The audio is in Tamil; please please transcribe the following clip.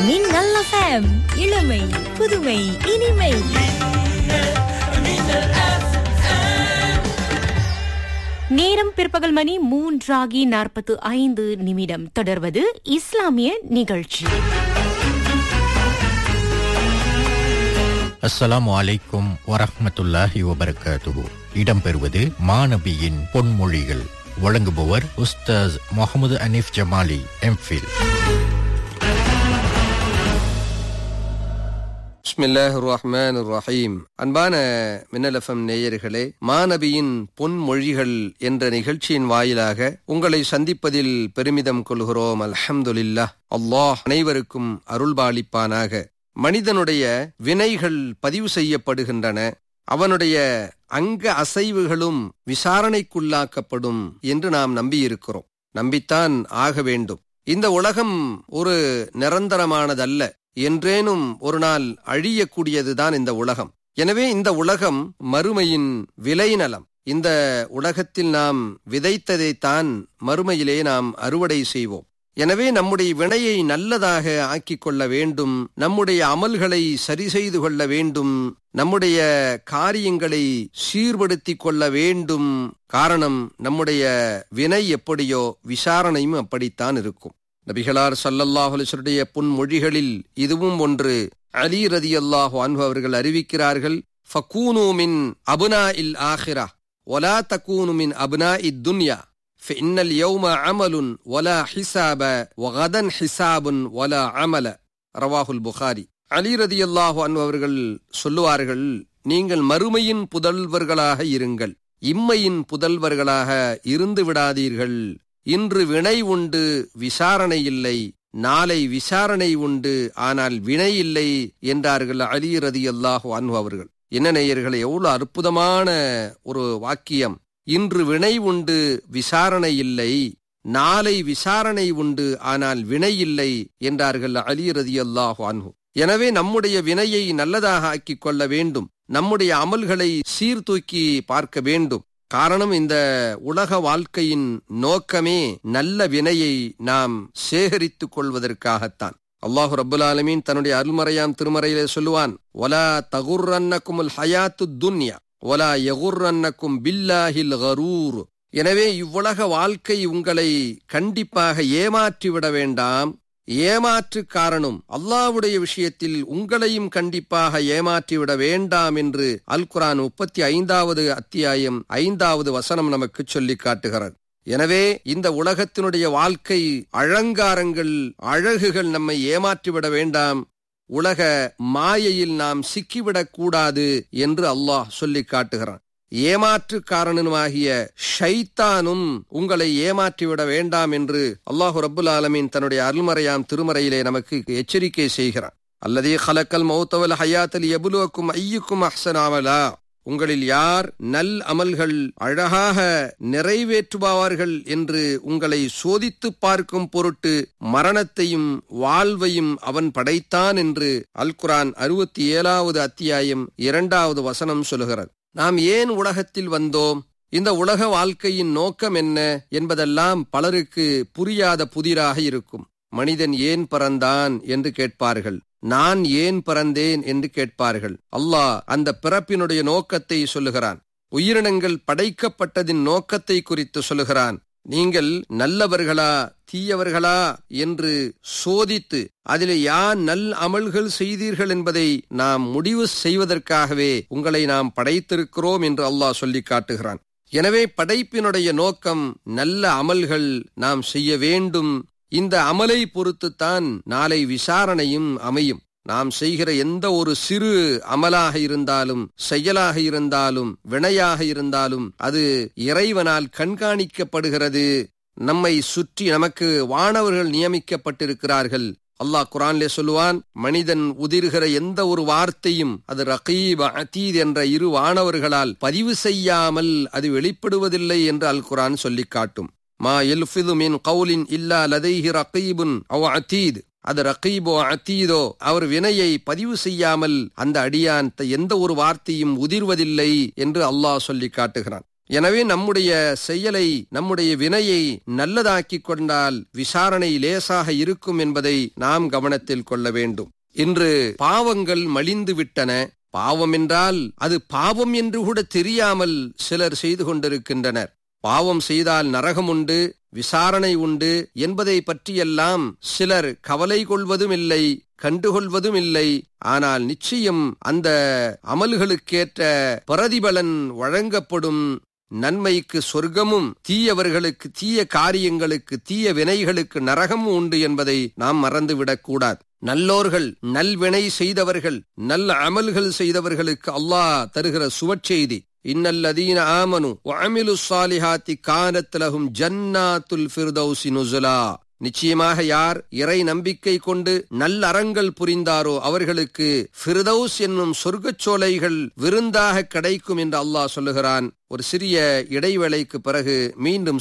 மின்னல் FM இளமை புதுமை இனிமை நேரம் பிற்பகல் மணி மூன்றாகி நாற்பத்து ஐந்து நிமிடம் தொடர்வது இஸ்லாமிய நிகழ்ச்சி அஸ்ஸலாமு அலைக்கும் வரஹ்மத்துல்லாஹி வபரகாத்துஹு இடம்பெறுவது மாநபியின் பொன்மொழிகள் வழங்குபவர் உஸ்தாஸ் முகமது அனீஃப் ஜமாலி எம்ஃபில் பிஸ்மில்லாஹ் ரஹ்மான் ரஹீம் அன்பான மின்னலஃபம் நேயர்களே மாநபியின் பொன்மொழிகள் என்ற நிகழ்ச்சியின் வாயிலாக உங்களை சந்திப்பதில் பெருமிதம் கொள்கிறோம் அல்ஹம்துலில்லாஹ் அல்லாஹ் அனைவருக்கும் அருள்பாலிப்பானாக மனிதனுடைய வினைகள் பதிவு செய்யப்படுகின்றன அவனுடைய அங்க அசைவுகளும் விசாரணைக்குள்ளாக்கப்படும் என்று நாம் நம்பியிருக்கிறோம் நம்பித்தான் ஆக வேண்டும் இந்த உலகம் ஒரு நிரந்தரமானதல்ல என்றேனும் ஒரு நாள் அழியக்கூடியதுதான் இந்த உலகம் எனவே இந்த உலகம் மறுமையின் விளைநலம் இந்த உலகத்தில் நாம் விதைத்ததைத்தான் மறுமையிலே நாம் அறுவடை செய்வோம் எனவே நம்முடைய வினையை நல்லதாக ஆக்கிக் கொள்ள வேண்டும் நம்முடைய அமல்களை சரி செய்து கொள்ள வேண்டும் நம்முடைய காரியங்களை சீர்படுத்திக் கொள்ள வேண்டும் காரணம் நம்முடைய வினை எப்படியோ விசாரணையும் அப்படித்தான் இருக்கும் நபிகளார் சல்லல்லாஹு அலிஸ்வருடைய புன்மொழிகளில் இதுவும் ஒன்று அலி ரதி அல்லாஹு அன்பு அவர்கள் அறிவிக்கிறார்கள் ஃபக்கூனு மின் அபுனா இல் ஆஹிரா ஒலா தக்கூனு மின் அபுனா இத் துன்யா فإن اليوم عمل ولا حساب وغدا حساب ولا عمل رواه البخاري அலி ரதி அல்லாஹு அவர்கள் சொல்லுவார்கள் நீங்கள் மறுமையின் புதல்வர்களாக இருங்கள் இம்மையின் புதல்வர்களாக இருந்து விடாதீர்கள் இன்று வினை உண்டு விசாரணை இல்லை நாளை விசாரணை உண்டு ஆனால் வினை இல்லை என்றார்கள் அலி ரதி அல்லாஹு அன்பு அவர்கள் என்ன நேயர்களை எவ்வளவு அற்புதமான ஒரு வாக்கியம் இன்று வினை உண்டு விசாரணை இல்லை நாளை விசாரணை உண்டு ஆனால் வினை இல்லை என்றார்கள் அலி ரதி அல்லாஹு அன்ஹு எனவே நம்முடைய வினையை நல்லதாக ஆக்கிக் கொள்ள வேண்டும் நம்முடைய அமல்களை சீர்தூக்கி பார்க்க வேண்டும் காரணம் இந்த உலக வாழ்க்கையின் நோக்கமே நல்ல வினையை நாம் சேகரித்துக் கொள்வதற்காகத்தான் அல்லாஹு ரபுல் ஆலமீன் தன்னுடைய அருள்மறையாம் திருமறையிலே சொல்லுவான் ஒலா தகுர்ரன்னக்குமுல் ஹயாத்து துன்யா ஒலா யகுர்ரன்னக்கும் பில்லாஹில் கரூர் எனவே இவ்வுலக வாழ்க்கை உங்களை கண்டிப்பாக ஏமாற்றிவிட வேண்டாம் ஏமாற்று காரணம் அல்லாவுடைய விஷயத்தில் உங்களையும் கண்டிப்பாக ஏமாற்றிவிட வேண்டாம் என்று அல் குரான் முப்பத்தி ஐந்தாவது அத்தியாயம் ஐந்தாவது வசனம் நமக்கு சொல்லி காட்டுகிறது எனவே இந்த உலகத்தினுடைய வாழ்க்கை அழங்காரங்கள் அழகுகள் நம்மை ஏமாற்றிவிட வேண்டாம் உலக மாயையில் நாம் சிக்கிவிடக் கூடாது என்று அல்லாஹ் சொல்லி காட்டுகிறான் ஏமாற்று காரணமாகிய ஷைத்தானும் உங்களை ஏமாற்றிவிட வேண்டாம் என்று அல்லாஹு ரபுல் ஆலமீன் தன்னுடைய அருள்மறையாம் திருமறையிலே நமக்கு எச்சரிக்கை செய்கிறான் அல்லதே ஹலக்கல் மௌத்தவல் ஹயாத்தல் எபுலுவக்கும் ஐயுக்கும் அஹ்சனாவலா உங்களில் யார் நல் அமல்கள் அழகாக நிறைவேற்றுபவார்கள் என்று உங்களை சோதித்து பார்க்கும் பொருட்டு மரணத்தையும் வாழ்வையும் அவன் படைத்தான் என்று அல் குரான் அறுபத்தி ஏழாவது அத்தியாயம் இரண்டாவது வசனம் சொல்கிறது நாம் ஏன் உலகத்தில் வந்தோம் இந்த உலக வாழ்க்கையின் நோக்கம் என்ன என்பதெல்லாம் பலருக்கு புரியாத புதிராக இருக்கும் மனிதன் ஏன் பிறந்தான் என்று கேட்பார்கள் நான் ஏன் பிறந்தேன் என்று கேட்பார்கள் அல்லாஹ் அந்த பிறப்பினுடைய நோக்கத்தை சொல்லுகிறான் உயிரினங்கள் படைக்கப்பட்டதின் நோக்கத்தை குறித்து சொல்லுகிறான் நீங்கள் நல்லவர்களா தீயவர்களா என்று சோதித்து அதிலே யார் நல் அமல்கள் செய்தீர்கள் என்பதை நாம் முடிவு செய்வதற்காகவே உங்களை நாம் படைத்திருக்கிறோம் என்று அல்லாஹ் சொல்லி காட்டுகிறான் எனவே படைப்பினுடைய நோக்கம் நல்ல அமல்கள் நாம் செய்ய வேண்டும் இந்த அமலை பொறுத்துத்தான் நாளை விசாரணையும் அமையும் நாம் செய்கிற எந்த ஒரு சிறு அமலாக இருந்தாலும் செயலாக இருந்தாலும் வினையாக இருந்தாலும் அது இறைவனால் கண்காணிக்கப்படுகிறது நம்மை சுற்றி நமக்கு வானவர்கள் நியமிக்கப்பட்டிருக்கிறார்கள் அல்லாஹ் குரான்லே சொல்லுவான் மனிதன் உதிர்கிற எந்த ஒரு வார்த்தையும் அது ரகீப் அதீத் என்ற இரு வானவர்களால் பதிவு செய்யாமல் அது வெளிப்படுவதில்லை என்று அல் குரான் சொல்லி காட்டும் மா எல்ஃபிது மின் கவுலின் இல்லா லதைஹி ரகீபுன் அவ் அதீத் அது ரகீபோ அத்தீதோ அவர் வினையை பதிவு செய்யாமல் அந்த அடியான் எந்த ஒரு வார்த்தையும் உதிர்வதில்லை என்று அல்லாஹ் சொல்லி காட்டுகிறான் எனவே நம்முடைய செயலை நம்முடைய வினையை நல்லதாக்கிக் கொண்டால் விசாரணை லேசாக இருக்கும் என்பதை நாம் கவனத்தில் கொள்ள வேண்டும் இன்று பாவங்கள் மலிந்து விட்டன பாவம் என்றால் அது பாவம் என்று கூட தெரியாமல் சிலர் செய்து கொண்டிருக்கின்றனர் பாவம் செய்தால் நரகம் உண்டு விசாரணை உண்டு என்பதை பற்றியெல்லாம் சிலர் கவலை கொள்வதும் இல்லை கண்டுகொள்வதும் இல்லை ஆனால் நிச்சயம் அந்த அமல்களுக்கேற்ற பிரதிபலன் வழங்கப்படும் நன்மைக்கு சொர்க்கமும் தீயவர்களுக்கு தீய காரியங்களுக்கு தீய வினைகளுக்கு நரகமும் உண்டு என்பதை நாம் மறந்துவிடக் கூடாது நல்லோர்கள் நல்வினை செய்தவர்கள் நல்ல அமல்கள் செய்தவர்களுக்கு அல்லாஹ் தருகிற சுவச்செய்தி இன்னல்லதீன ஆமனு வஅமிலு ஸாலிஹாத்தி கானத் லஹும் ஜன்னாத்துல் ஃபிர்தௌஸி நுஸுலா நிச்சயமாக யார் இறை நம்பிக்கை கொண்டு நல்லறங்கள் புரிந்தாரோ அவர்களுக்கு ஃபிர்தௌஸ் என்னும் சொர்க்கச் சோலைகள் விருந்தாக கிடைக்கும் என்று அல்லாஹ் சொல்லுகிறான் ஒரு சிறிய இடைவேளைக்கு பிறகு மீண்டும்